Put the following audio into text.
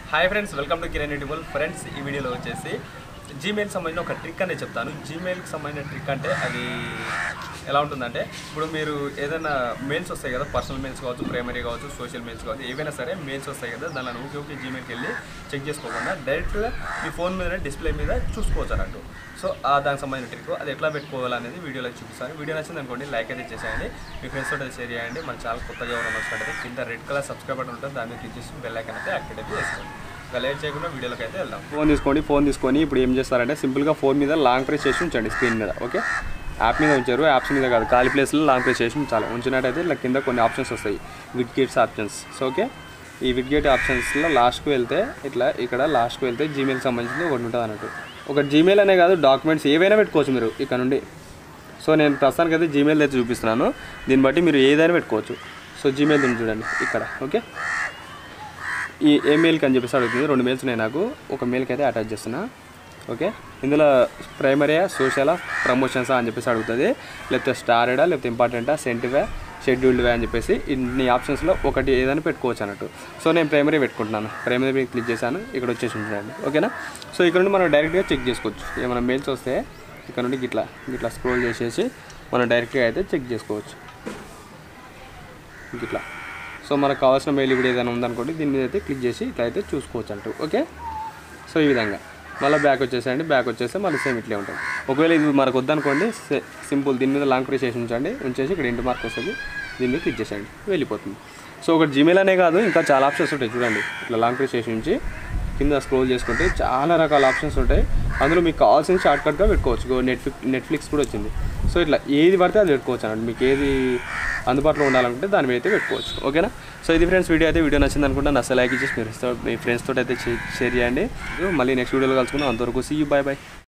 hi friends welcome to Kiran YouTube friends ఈ వీడియోలో వచ్చేసి జీమెయిల్కి సంబంధించిన ఒక ట్రిక్ అనేది చెప్తాను జీమెయిల్కి సంబంధించిన ట్రిక్ అంటే అది ఎలా ఉంటుందంటే ఇప్పుడు మీరు ఏదైనా మెయిల్స్ వస్తాయి కదా పర్సనల్ మెయిల్స్ కావచ్చు ప్రైమరీ కావచ్చు సోషల్ మెయిల్స్ కావచ్చు ఏవైనా సరే మెయిల్స్ వస్తాయి కదా దానిలో ఊకే ఊకే జీమెయిల్కి వెళ్ళి చెక్ చేసుకోకుండా డైరెక్ట్గా మీ ఫోన్ మీద డిస్ప్లే మీద చూసుకోవచ్చు అన్నట్టు సో ఆ దానికి సంబంధించిన ట్రిక్ అది ఎట్లా పెట్టుకోవాలనేది వీడియోలో చూపిస్తాను వీడియో నచ్చింది అనుకోండి లైక్ అయితే చేసేయండి మీ ఫ్రెండ్స్ తోటి షేర్ చేయండి మన ఛానల్ కొత్తగా ఎవరైనా వచ్చినట్టయితే కింద రెడ్ కలర్ సబ్స్క్రైబ్ బటన్ ఉంటుంది దాన్ని క్లిక్ చేసి బెల్ ఐకాన్ అయితే యాక్టివేట్ చేసుకోండి ఇంకా లేట్ చేయకుండా వీడియోలోకి అయితే వెళ్దాం ఫోన్ తీసుకోండి ఫోన్ తీసుకొని ఇప్పుడు ఏం చేస్తారంటే సింపుల్గా ఫోన్ మీద లాంగ్ ప్రెస్ చేసి ఉంచండి స్క్రీన్ మీద ఓకే యాప్ మీద ఉంచారు యాప్స్ మీద కాదు ఖాళీ ప్లేస్లో లాంగ్ ప్రెస్ చేసి ఉంచాలి ఉంచినట్టయితే ఇలా కింద కొన్ని ఆప్షన్స్ వస్తాయి widgets options so okay ఈ విడ్ గేట్ ఆప్షన్స్లో లాస్ట్కి వెళ్తే ఇట్లా ఇక్కడ లాస్ట్కి వెళ్తే జీమెయిల్కి సంబంధించింది ఒకటి ఉంటుంది అన్నట్టు ఒక జీమెయిల్ అనే కాదు డాక్యుమెంట్స్ ఏవైనా పెట్టుకోవచ్చు మీరు ఇక్కడ నుండి సో నేను ప్రస్తుతానికి అయితే జీమెయిల్ అయితే చూపిస్తున్నాను దీన్ని బట్టి మీరు ఏదైనా పెట్టుకోవచ్చు సో జీమెయిల్ ఉంది చూడండి ఇక్కడ ఓకే ఈ ఏ మెయిల్కి అని చెప్పేసి అడుగుతుంది రెండు మెయిల్స్ ఉన్నాయి నాకు ఒక మెయిల్కి అయితే అటాచ్ చేస్తున్నా ఓకే ఇందులో ప్రైమరీయా సోషలా ప్రమోషన్సా అని చెప్పేసి అడుగుతుంది లేకపోతే స్టార్డా లేకపోతే ఇంపార్టెంటా సెంటివే షెడ్యూల్డ్వే అని చెప్పేసి ఇన్ని ఆప్షన్స్లో ఒకటి ఏదైనా పెట్టుకోవచ్చు అన్నట్టు సో నేను ప్రైమరీ పెట్టుకుంటున్నాను ప్రైమరీ మీద క్లిక్ చేశాను ఇక్కడ వచ్చేసి ఉంటుందండి ఓకేనా సో ఇక్కడ నుండి మనం డైరెక్ట్గా చెక్ చేసుకోవచ్చు ఏమైనా మెయిల్స్ వస్తే ఇక్కడ నుండి గిట్లా గిట్లా స్క్రోల్ చేసేసి మనం డైరెక్ట్గా అయితే చెక్ చేసుకోవచ్చు ఇట్లా సో మనకు కావాల్సిన మెయిల్ ఇప్పుడు ఏదైనా ఉందనుకోండి దీని మీద అయితే క్లిక్ చేసి ఇట్లా అయితే చూసుకోవచ్చు అంటూ ఓకే సో ఈ విధంగా మళ్ళీ బ్యాక్ వచ్చేసేయండి బ్యాక్ వచ్చేస్తే మళ్ళీ సేమ్ ఇట్లే ఉంటుంది ఒకవేళ ఇది మనకు వద్దనుకోండి సే- సింపుల్ దీని మీద లాంగ్ ప్రెస్ చేసి ఉంచండి ఉంచేసి ఇక్కడ ఇంటి మార్క్ వస్తుంది దీన్ని మీద క్లిక్ చేసేయండి వెళ్ళిపోతుంది సో ఒకటి జీమెయిల్ అనే కాదు ఇంకా చాలా ఆప్షన్స్ ఉంటాయి చూడండి ఇట్లా లాంగ్ ప్రెస్ చేసి ఉంచి కింద స్క్రోల్ చేసుకుంటే చాలా రకాల ఆప్షన్స్ ఉంటాయి అందులో మీకు కావాల్సిన షార్ట్ కట్గా పెట్టుకోవచ్చు నెట్ఫ్లిక్స్ నెట్ఫ్లిక్స్ కూడా వచ్చింది సో ఇట్లా ఏది పడితే అది పెట్టుకోవచ్చు అన్నట్టు మీకు ఏది అందుబాటులో ఉండాలనుకుంటే దాని మీద అయితే పెట్టుకోవచ్చు ఓకేనా సో ఇది ఫ్రెండ్స్ వీడియో అయితే వీడియో నచ్చింది అనుకుంటా నచ్చ లైక్ ఇచ్చేసి మీరు మీ ఫ్రెండ్స్ తోటి అయితే షేర్ చేయండి మళ్ళీ నెక్స్ట్ వీడియోలో కలుసుకుందాం అంతవరకు సీ యూ బాయ్ బాయ్